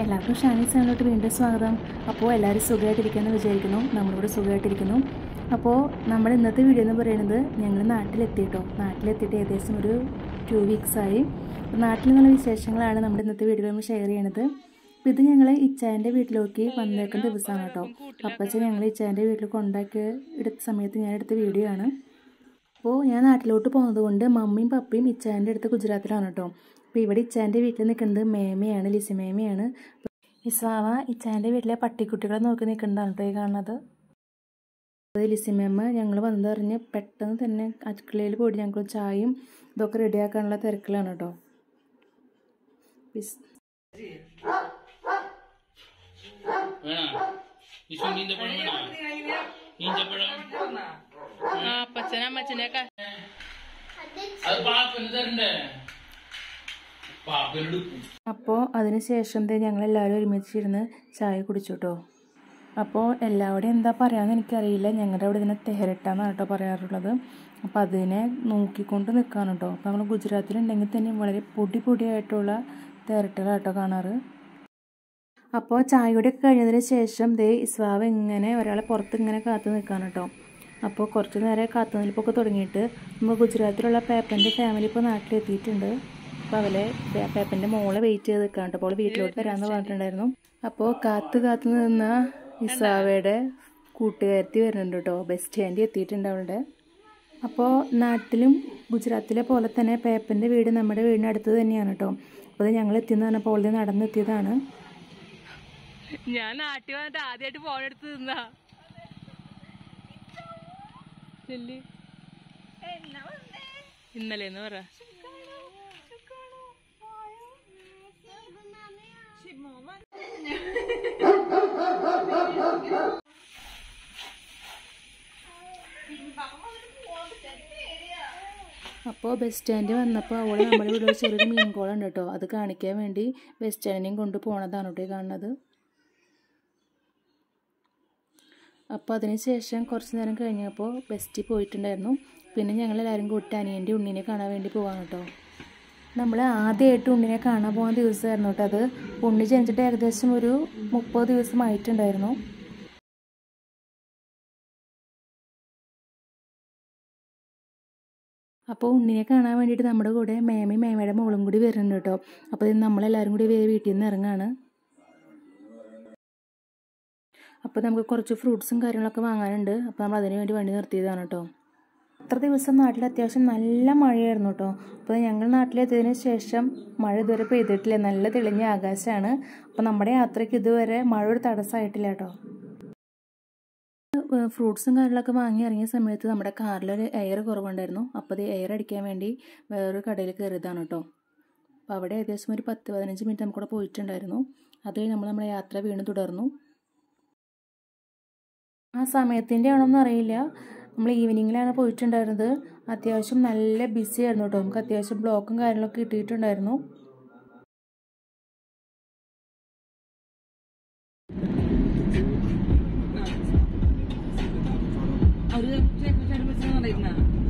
എല്ലാവർക്കും ഷാനി ചാനലിലോട്ട് വീണ്ടും സ്വാഗതം അപ്പോൾ എല്ലാവരും സുഖമായിട്ടിരിക്കുമെന്ന് വിചാരിക്കുന്നു നമ്മളിവിടെ സുഖമായിട്ടിരിക്കുന്നു അപ്പോൾ നമ്മുടെ ഇന്നത്തെ വീഡിയോ എന്ന് പറയുന്നത് ഞങ്ങൾ നാട്ടിലെത്തി കേട്ടോ നാട്ടിലെത്തിയിട്ട് ഏകദേശം ഒരു ടു വീക്സായി അപ്പോൾ നാട്ടിൽ നിന്നുള്ള വിശേഷങ്ങളാണ് നമ്മുടെ ഇന്നത്തെ വീഡിയോയിൽ നമ്മൾ ഷെയർ ചെയ്യണത് അപ്പോൾ ഇത് ഞങ്ങൾ ഇച്ചായൻ്റെ വീട്ടിലേക്ക് വന്നേക്കുന്ന ദിവസമാണ് കേട്ടോ അപ്പച്ച ഞങ്ങൾ ഇച്ചായൻ്റെ വീട്ടിൽ കൊണ്ടാക്കി എടുത്ത സമയത്ത് ഞാൻ എടുത്ത വീഡിയോ ആണ് അപ്പോൾ ഞാൻ നാട്ടിലോട്ട് പോകുന്നത് കൊണ്ട് മമ്മിയും പപ്പയും ഇച്ചാൻ്റെ അടുത്ത് ഗുജറാത്തിലാണ് കേട്ടോ അപ്പോൾ ഇവിടെ ഇച്ചാൻ്റെ വീട്ടിൽ നിൽക്കുന്നത് മേമയാണ് ലിസി മേമയാണ് ഇസ്വാവ ഇച്ചാൻ്റെ വീട്ടിലെ പട്ടിക്കുട്ടികളെ നോക്കി നിൽക്കുന്നതാണ് കേട്ടോ ഈ കാണുന്നത് അത് ലിസി മേമ ഞങ്ങൾ വന്നറിഞ്ഞ് പെട്ടെന്ന് തന്നെ അടുക്കളയിൽ പോയിട്ട് ഞങ്ങൾ ചായയും ഇതൊക്കെ റെഡിയാക്കാനുള്ള തിരക്കിലാണ് കേട്ടോ പിസ് വേണോ വിഷു നീന്തപ്പഴം വേണോ ഈന്തപ്പഴം ആ അപ്പച്ചനെ അമ്മച്ചനെ ഒക്കെ അത് പാപ്പിന് തരണ്ടേ പാപ്പിനെടുക്കും അപ്പോൾ അതിന് ശേഷം ദേ ഞങ്ങളെല്ലാവരും ഒരുമിച്ചിരുന്ന് ചായ കുടിച്ചു കേട്ടോ അപ്പോൾ എല്ലാവരുടെയും എന്താ പറയാമെന്ന് എനിക്കറിയില്ല ഞങ്ങളുടെ അവിടെ ഇതിനെ തെഹരട്ടാന്നാണ് കേട്ടോ പറയാറുള്ളത് അപ്പോൾ അതിനെ നോക്കിക്കൊണ്ട് നിൽക്കാണ് കേട്ടോ അപ്പോൾ നമ്മൾ ഗുജറാത്തിലുണ്ടെങ്കിൽ തന്നെ വളരെ പൊടി പൊടിയായിട്ടുള്ള തെരട്ടലാണ് കേട്ടോ കാണാറ് അപ്പോൾ ചായയുടെയൊക്കെ കഴിഞ്ഞതിന് ശേഷം ദേ ഇസ്വാവ് ഇങ്ങനെ ഒരാളെ പുറത്ത് ഇങ്ങനെ കാത്തു നിൽക്കാണ് കേട്ടോ അപ്പോൾ കുറച്ച് നേരം കാത്തു നിൽപ്പൊക്കെ തുടങ്ങിയിട്ട് നമ്മൾ ഗുജറാത്തിലുള്ള പേപ്പൻ്റെ ഫാമിലി ഇപ്പോൾ നാട്ടിലെത്തിയിട്ടുണ്ട് അപ്പോൾ അവലെ പേപ്പൻ്റെ മോളെ വെയിറ്റ് ചെയ്ത് നിൽക്കാണ് കേട്ടോ അപ്പോൾ അവൾ വീട്ടിലോട്ട് വരാമെന്ന് പറഞ്ഞിട്ടുണ്ടായിരുന്നു അപ്പോൾ കാത്ത് കാത്ത് നിന്ന ഇസാവയുടെ കൂട്ടുകാരത്തി വരുന്നുണ്ട് കേട്ടോ ബെസ്റ്റ് ആൻറ്റി എത്തിയിട്ടുണ്ട് അവളുടെ അപ്പോൾ നാട്ടിലും ഗുജറാത്തിലെ പോലെ തന്നെ പേപ്പൻ്റെ വീട് നമ്മുടെ വീടിന് അടുത്ത് തന്നെയാണ് കേട്ടോ അപ്പോൾ അത് ഞങ്ങൾ എത്തിയെന്ന് പറഞ്ഞപ്പോൾ ഓൾറെഡി നടന്നെത്തിയതാണ് ഞാൻ നാട്ടിൽ വന്നിട്ട് ആദ്യമായിട്ട് ഫോൺ എടുത്ത് തിന്നാ ചെല്ലി ഇന്നലെ എന്ന് പറ അപ്പോൾ ബസ് സ്റ്റാൻഡ് വന്നപ്പോൾ അവൾ നമ്മുടെ വീട്ടിൽ ഒരു ചെറിയൊരു മീൻ കോളുണ്ട് കേട്ടോ അത് കാണിക്കാൻ വേണ്ടി ബസ് സ്റ്റാൻഡിനെയും കൊണ്ട് പോണതാണ് കേട്ടോ ഈ കാണുന്നത് അപ്പോൾ അതിന് ശേഷം കുറച്ച് നേരം കഴിഞ്ഞപ്പോൾ ബെസ്റ്റിൽ പോയിട്ടുണ്ടായിരുന്നു പിന്നെ ഞങ്ങൾ എല്ലാവരും കൂട്ടി അനിയൻ്റെ ഉണ്ണിനെ കാണാൻ വേണ്ടി പോവാണ് കേട്ടോ നമ്മൾ ആദ്യമായിട്ട് ഉണ്ണിനെ കാണാൻ പോകുന്ന ദിവസമായിരുന്നു കേട്ടോ അത് ഉണ്ണി ജനിച്ചിട്ട് ഏകദേശം ഒരു മുപ്പത് ദിവസമായിട്ടുണ്ടായിരുന്നു അപ്പോൾ ഉണ്ണിനെ കാണാൻ വേണ്ടിയിട്ട് നമ്മുടെ കൂടെ മേമയും മേമയുടെ മോളും കൂടി വരുന്നുണ്ട് കേട്ടോ അപ്പോൾ ഇത് നമ്മളെല്ലാവരും കൂടി വേ- വീട്ടിൽ നിന്ന് ഇറങ്ങാണ് അപ്പോൾ നമുക്ക് കുറച്ച് ഫ്രൂട്ട്സും കാര്യങ്ങളൊക്കെ വാങ്ങാനുണ്ട് അപ്പോൾ നമ്മൾ അതിന് വേണ്ടി വണ്ടി നിർത്തിയതാണ് കേട്ടോ അത്ര ദിവസം നാട്ടിൽ അത്യാവശ്യം നല്ല മഴയായിരുന്നു കേട്ടോ അപ്പോൾ ഞങ്ങൾ നാട്ടിലെത്തിയതിന് ശേഷം മഴ ഇതുവരെ പെയ്തിട്ടില്ല നല്ല തെളിഞ്ഞ ആകാശമാണ് അപ്പോൾ നമ്മുടെ യാത്രയ്ക്ക് ഇതുവരെ മഴ ഒരു തടസ്സമായിട്ടില്ല കേട്ടോ ഫ്രൂട്ട്സും കാര്യങ്ങളൊക്കെ വാങ്ങി ഇറങ്ങിയ സമയത്ത് നമ്മുടെ കാറിലൊരു എയർ കുറവുണ്ടായിരുന്നു അപ്പോൾ അത് എയർ അടിക്കാൻ വേണ്ടി വേറൊരു കടയിൽ കയറിയതാണ് കേട്ടോ അപ്പോൾ അവിടെ ഏകദേശം ഒരു പത്ത് പതിനഞ്ച് മിനിറ്റ് നമുക്കിവിടെ പോയിട്ടുണ്ടായിരുന്നു അത് കഴിഞ്ഞ് നമ്മൾ നമ്മുടെ യാത്ര വീണ്ടും തുടർന്നു ആ സമയത്തിൻ്റെ ആണോന്നും അറിയില്ല നമ്മൾ ഈവനിങ്ങിലാണ് പോയിട്ടുണ്ടായിരുന്നത് അത്യാവശ്യം നല്ല ബിസി ആയിരുന്നു കേട്ടോ നമുക്ക് അത്യാവശ്യം ബ്ലോക്കും കാര്യങ്ങളൊക്കെ കിട്ടിയിട്ടുണ്ടായിരുന്നു അവര് പറയുന്ന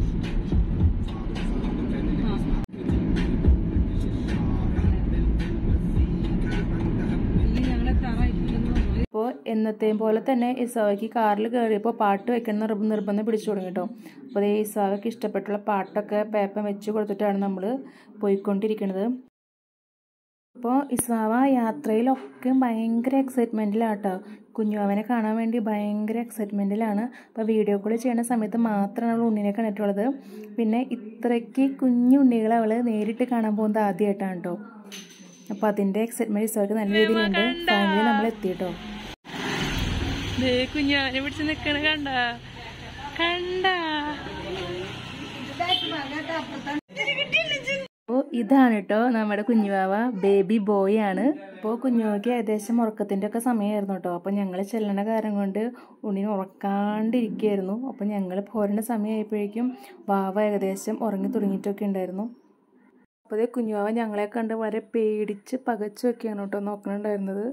ഞങ്ങളെ തറായിട്ടില്ലെന്ന് അപ്പോൾ എന്നത്തെയും പോലെ തന്നെ ഇസാവയ്ക്ക് കാറിൽ കയറിയപ്പോൾ പാട്ട് വെക്കണം നിർബന്ധം നിർബന്ധം പിടിച്ചു തുടങ്ങി കേട്ടോ അപ്പോൾ അതേ ഇസാവയ്ക്ക് ഇഷ്ടപ്പെട്ടുള്ള പാട്ടൊക്കെ പേപ്പർ വെച്ച് കൊടുത്തിട്ടാണ് നമ്മൾ പോയിക്കൊണ്ടിരിക്കുന്നത് അപ്പോൾ ഇസാവ യാത്രയിലൊക്കെ ഭയങ്കര എക്സൈറ്റ്മെൻറ്റിലാണ് കേട്ടോ കുഞ്ഞുവാവനെ കാണാൻ വേണ്ടി ഭയങ്കര എക്സൈറ്റ്മെൻറ്റിലാണ് അപ്പോൾ വീഡിയോ കോൾ ചെയ്യുന്ന സമയത്ത് മാത്രമാണ് അവൾ ഉണ്ണിനെ കണ്ടിട്ടുള്ളത് പിന്നെ ഇത്രയ്ക്ക് കുഞ്ഞു ഉണ്ണികളെ അവൾ നേരിട്ട് കാണാൻ പോകുന്നത് ആദ്യമായിട്ടാണ് കേട്ടോ അപ്പോൾ അതിൻ്റെ എക്സൈറ്റ്മെൻറ്റ് ഇസാവയ്ക്ക് നല്ല രീതിയിലുണ്ട് ഫാമിലി നമ്മൾ എത്തി കേട്ടോ ദേ കുഞ്ഞാനെ പിടിച്ച് നിക്കണ കണ്ട കണ്ട അപ്പോൾ ഇതാണ് കേട്ടോ നമ്മുടെ കുഞ്ഞുവാവ ബേബി ബോയ് ആണ് അപ്പോൾ കുഞ്ഞുവാവയ്ക്ക് ഏകദേശം ഉറക്കത്തിൻ്റെ ഒക്കെ സമയമായിരുന്നു കേട്ടോ അപ്പോൾ ഞങ്ങൾ ചെല്ലണ കാര്യം കൊണ്ട് ഉണ്ണിനെ ഉറക്കാണ്ടിരിക്കുകയായിരുന്നു അപ്പോൾ ഞങ്ങൾ പോരേണ്ട സമയമായപ്പോഴേക്കും വാവ ഏകദേശം ഉറങ്ങി തുടങ്ങിയിട്ടൊക്കെ ഉണ്ടായിരുന്നു അപ്പോൾ അതേ കുഞ്ഞുവാവ ഞങ്ങളെ കണ്ട് വളരെ പേടിച്ച് പകച്ചൊക്കെയാണ് കേട്ടോ നോക്കണുണ്ടായിരുന്നത്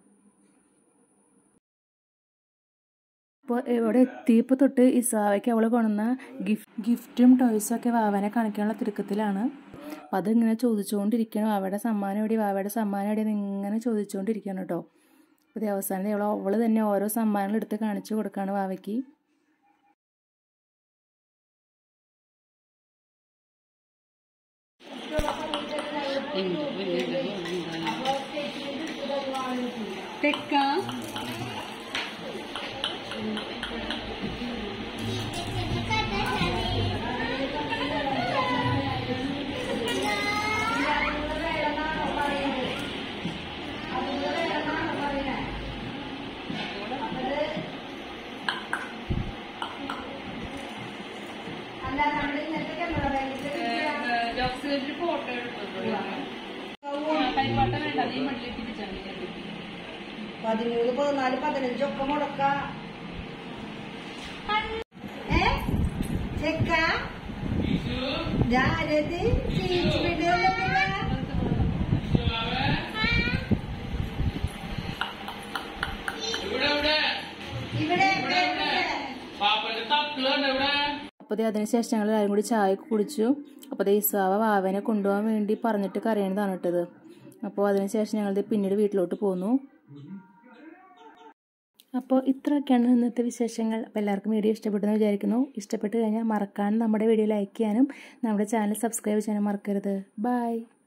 അപ്പോൾ ഇവിടെ എത്തിയപ്പോൾ തൊട്ട് ഇസാവയ്ക്ക് അവൾ കൊണ്ടുവന്ന ഗിഫ്റ്റ് ഗിഫ്റ്റും ടോയ്സും ഒക്കെ വാവനെ കാണിക്കാനുള്ള തിടുക്കത്തിലാണ് അപ്പം അതിങ്ങനെ ചോദിച്ചുകൊണ്ടിരിക്കണം അവയുടെ സമ്മാനം എവിടെ അവയുടെ സമ്മാനം എവിടെ ഇങ്ങനെ ചോദിച്ചുകൊണ്ടിരിക്കണം കേട്ടോ അപ്പോൾ ഇത് അവസാനം അവൾ അവൾ തന്നെ ഓരോ സമ്മാനങ്ങൾ എടുത്ത് കാണിച്ചു കൊടുക്കുകയാണ് വാവയ്ക്ക് തെക്ക ഫോട്ടോ എടുത്തത് കൈപ്പാട്ട വേണ്ട നീ മണ്ണിൽ തിരിച്ചാൽ പതിമൂന്ന് പതിനാല് പതിനഞ്ചൊക്കെ മുടക്ക ഏ ചെക്ക ഞാനത് ചീച്ചു വിടുകയല്ലേ പിന്നെ? ഇവിടെ ഇവിടെ ഇവിടെ ഇവിടെ ഇവിടെ പാപ്പന്റെ തപ്പിളുണ്ട് ഇവിടെ അപ്പോൾ ദേ അതിനുശേഷം ഞങ്ങൾ എല്ലാവരും കൂടി ചായ ഒക്കെ കുടിച്ചു അപ്പോൾ ദേ ഇസാവ വാവനെ കൊണ്ടുപോകാൻ വേണ്ടി പറഞ്ഞിട്ട് കരയണതാണ് ഇട്ടത് അപ്പോൾ അതിനുശേഷം ഞങ്ങൾ ദേ പിന്നീട് വീട്ടിലോട്ട് പോന്നു അപ്പോൾ ഇത്രയൊക്കെയാണ് ഇന്നത്തെ വിശേഷങ്ങൾ അപ്പോൾ എല്ലാവർക്കും വീഡിയോ ഇഷ്ടപ്പെട്ടെന്ന് വിചാരിക്കുന്നു ഇഷ്ടപ്പെട്ട് കഴിഞ്ഞാൽ മറക്കാൻ നമ്മുടെ വീഡിയോ ലൈക്ക് ചെയ്യാനും നമ്മുടെ ചാനൽ സബ്സ്ക്രൈബ് ചെയ്യാനും മറക്കരുത് ബൈ